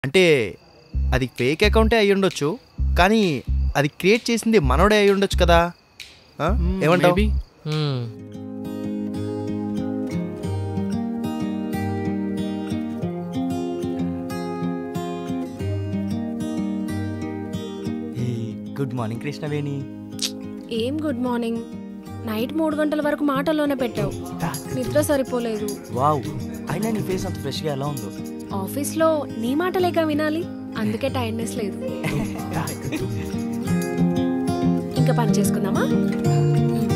అంటే అది ఫేక్ అకౌంటే అయి ఉండొచ్చు కానీ అది క్రియేట్ చేసింది మనోడే అయి ఉండొచ్చు కదా ఆ? ఏమంటావు Maybe. Hmm. Good morning Krishnaveni ఏం గుడ్ మార్నింగ్ నైట్ మూడు గంటల వరకు మాటల్లోనే పెట్టావు నిద్ర సరిపోలేదు వావ్ అయినా నీ ఫేస్ అంత ఫ్రెష్గా ఎలా ఉందో ఆఫీస్లో నీ మాటలేగా వినాలి అందుకే టైర్డ్నెస్ లేదు ఇంకా పని చేసుకుందామా